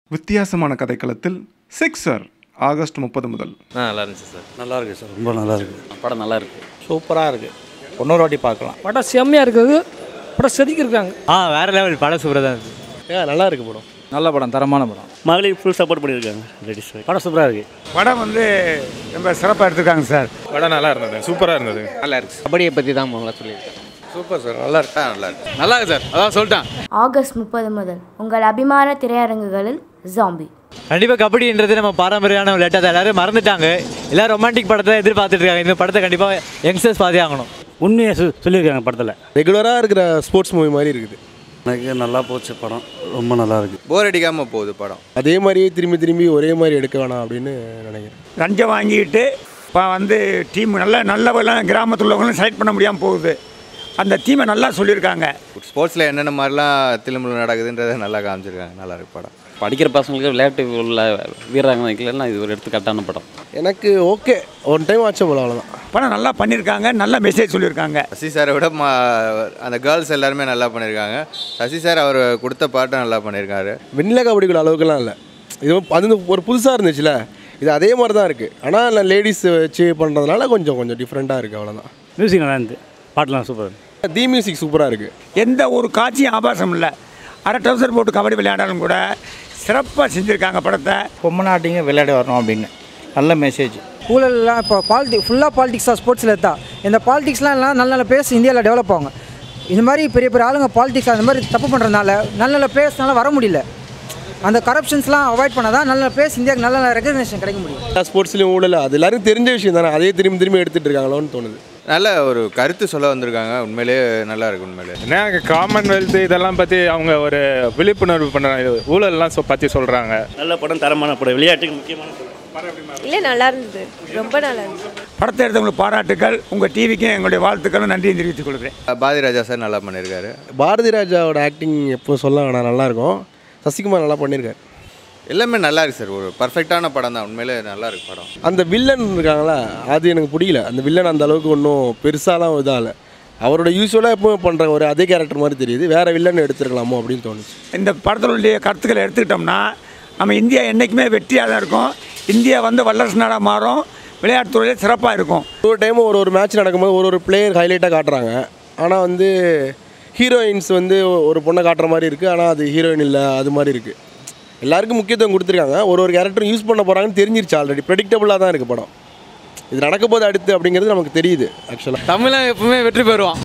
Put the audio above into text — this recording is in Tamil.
வித்தியாசமான கதைக்களத்தில் சிக்ஸர் ஆகஸ்ட் முப்பது முதல் ஆ நல்லா இருந்துச்சு சார் நல்லா இருக்கு சார் ரொம்ப நல்லா இருக்கு படம் நல்லா இருக்கு சூப்பராக இருக்குது இன்னொரு வாட்டி பார்க்கலாம் படம் செம்மையாக இருக்குது படம் செதுக்கியிருக்காங்க ஆ வேற லெவல் படம் சூப்பராக தான் இருக்கு ஏன் நல்லா இருக்கு படம் நல்ல படம் தரமான படம் மகளிர் ஃபுல் சப்போர்ட் பண்ணியிருக்காங்க லேடிஸ் படம் சூப்பராக இருக்கு படம் வந்து ரொம்ப சிறப்பாக எடுத்துருக்காங்க சார் படம் நல்லா இருந்தது சூப்பராக இருந்தது நல்லா இருக்கு கபடியை பற்றி தான் முதல்ல சொல்லியிருக்கேன் சூப்பர் சார் நல்லா இருக்கு நல்லா இருக்கு நல்லா இருக்கு சார் அதான் சொல்லிட்டேன் ஆகஸ்ட் முப்பது முதல் உங்கள் அபிமான திரையரங்குகளில் ஜாம்பி கண்டிப்பாக கபடின்றது நம்ம பாரம்பரியமான விளையாட்டு அதை எல்லாரும் மறந்துட்டாங்க எல்லாரும் ரொமான்டிக் படத்தை எதிர்பார்த்துட்டு இருக்காங்க இந்த படத்தை கண்டிப்பாக யங்ஸ்டர்ஸ் பார்த்தே ஆகணும் உண்மையை சொ சொல்லியிருக்காங்க படத்தில் ரெகுலராக இருக்கிற ஸ்போர்ட்ஸ் மூவி மாதிரி இருக்குது எனக்கு நல்லா போச்சு படம் ரொம்ப நல்லா இருக்கு போர் அடிக்காமல் போகுது படம் அதே மாதிரியே திரும்பி திரும்பி ஒரே மாதிரி எடுக்க வேணாம் அப்படின்னு நினைக்கிறேன் லஞ்சம் வாங்கிட்டு இப்போ வந்து டீம் நல்ல நல்லவெல்லாம் கிராமத்தில் உள்ளவங்களும் செலக்ட் பண்ண முடியாமல் போகுது அந்த டீமை நல்லா சொல்லியிருக்காங்க ஸ்போர்ட்ஸில் என்னென்ன மாதிரிலாம் தில்லுமுள்ளு நடக்குதுன்றதை நல்லா காமிச்சிருக்காங்க நல்லா இருக்கு படம் படிக்கிற பசங்களுக்கு விளையாட்டு உள்ள வீராங்கனைக்கெல்லாம் இது ஒரு எடுத்துக்காட்டான படம் எனக்கு ஓகே ஒன் டைம் வாட்ச போல அவ்வளோதான் படம் நல்லா பண்ணியிருக்காங்க நல்ல மெசேஜ் சொல்லியிருக்காங்க சசி சாரை விட மா அந்த கேர்ள்ஸ் எல்லாருமே நல்லா பண்ணியிருக்காங்க சசி சார் அவர் கொடுத்த பாட்டும் நல்லா பண்ணியிருக்காரு வெண்ணில கபடிக்குள்ள அளவுக்குலாம் இல்லை இது அது வந்து ஒரு புதுசாக இருந்துச்சுல இது அதே மாதிரி தான் இருக்குது ஆனால் லேடிஸ் வச்சு பண்ணுறதுனால கொஞ்சம் கொஞ்சம் டிஃப்ரெண்ட்டாக இருக்குது அவ்வளோதான் மியூசிக் நல்லா இருந்து பாட்டெலாம் சூப்பர் தி மியூசிக் சூப்பராக இருக்குது எந்த ஒரு காட்சியும் ஆபாசம் இல்லை அரை டவுசர் போட்டு கபடி விளையாடாலும் கூட சிறப்பாக செஞ்சுருக்காங்க படத்தை பொம்மநாட்டிங்க விளையாடி வரணும் அப்படின்னு நல்ல மெசேஜ் ஊழல்லாம் இப்போ பாலிட்டி ஃபுல்லாக பாலிடிக்ஸாக ஸ்போர்ட்ஸில் எடுத்தா இந்த பாலிடிக்ஸ்லாம் எல்லாம் நல்ல நல்ல பிளேயர்ஸ் இந்தியாவில் டெவலப் ஆகும் இந்த மாதிரி பெரிய பெரிய ஆளுங்க பாலிடிக்ஸ் அந்த மாதிரி தப்பு பண்ணுறதுனால நல்ல நல்ல பிளேயர்ஸ்னால வர முடியல அந்த கரப்ஷன்ஸ்லாம் அவாய்ட் பண்ணால் தான் நல்ல நல்ல பிளேயர்ஸ் இந்தியாவுக்கு நல்ல நல்ல ரெகக்னேஷன் கிடைக்க முடியும் எல்லா ஸ்போர்ட்ஸ்லையும் ஊழல் அது எல்லாரும் தெரிஞ்ச விஷயம் தானே அதே திரும்பி திரும்பி எடுத்துகிட்டு இருக்காங்களோன்னு தோணுது நல்ல ஒரு கருத்து சொல்ல வந்திருக்காங்க உண்மையிலேயே நல்லா இருக்கு உண்மையிலே என்ன காமன்வெல்த் இதெல்லாம் பற்றி அவங்க ஒரு விழிப்புணர்வு பண்ணுறாங்க ஊழல்லாம் சொ- பற்றி சொல்கிறாங்க நல்ல படம் தரமான படம் விளையாட்டுக்கு முக்கியமான படம் இல்லை நல்லா இருந்தது ரொம்ப நல்லா இருந்தது படத்தை எடுத்தவங்களுக்கு பாராட்டுக்கள் உங்கள் டிவிக்கும் எங்களுடைய வாழ்த்துக்களும் நன்றியும் தெரிவித்துக் கொள்கிறேன் பாதிராஜா சார் நல்லா பண்ணியிருக்காரு பாரதி ராஜாவோட ஆக்டிங் எப்போ சொல்ல வேணாம் நல்லாயிருக்கும் சசிகுமார் நல்லா பண்ணியிருக்காரு எல்லாமே நல்லா இருக்கு சார் ஒரு பர்ஃபெக்டான படம் தான் உண்மையிலே நல்லா இருக்கு படம் அந்த வில்லன் இருக்காங்களா அது எனக்கு பிடிக்கல அந்த வில்லன் அந்த அளவுக்கு ஒன்றும் பெருசாலாம் இதாக இல்லை அவரோட யூஸ்வலாக எப்பவுமே பண்ணுற ஒரு அதே கேரக்டர் மாதிரி தெரியுது வேற வில்லன் எடுத்துருக்கலாமோ அப்படின்னு தோணுச்சு இந்த படத்தினுடைய கருத்துக்களை எடுத்துக்கிட்டோம்னா நம்ம இந்தியா என்றைக்குமே வெற்றியாக தான் இருக்கும் இந்தியா வந்து வல்லரசு நாடாக மாறும் விளையாட்டுத்துறையில் சிறப்பாக இருக்கும் ஒரு டைம் ஒரு ஒரு மேட்ச் நடக்கும்போது ஒரு ஒரு பிளேயர் ஹைலைட்டாக காட்டுறாங்க ஆனால் வந்து ஹீரோயின்ஸ் வந்து ஒரு பொண்ணை காட்டுற மாதிரி இருக்குது ஆனால் அது ஹீரோயின் இல்லை அது மாதிரி இருக்குது எல்லாருக்கும் முக்கியத்துவம் கொடுத்துருக்காங்க ஒரு ஒரு கேரக்டரும் யூஸ் பண்ண போகிறாங்கன்னு தெரிஞ்சிருச்சு ஆல்ரெடி ப்ரெடிக்டபுளாக தான் இருக்குது படம் இது நடக்க போது அடுத்து அப்படிங்கிறது நமக்கு தெரியுது ஆக்சுவலாக தமிழன் எப்பவுமே வெற்றி பெறுவான்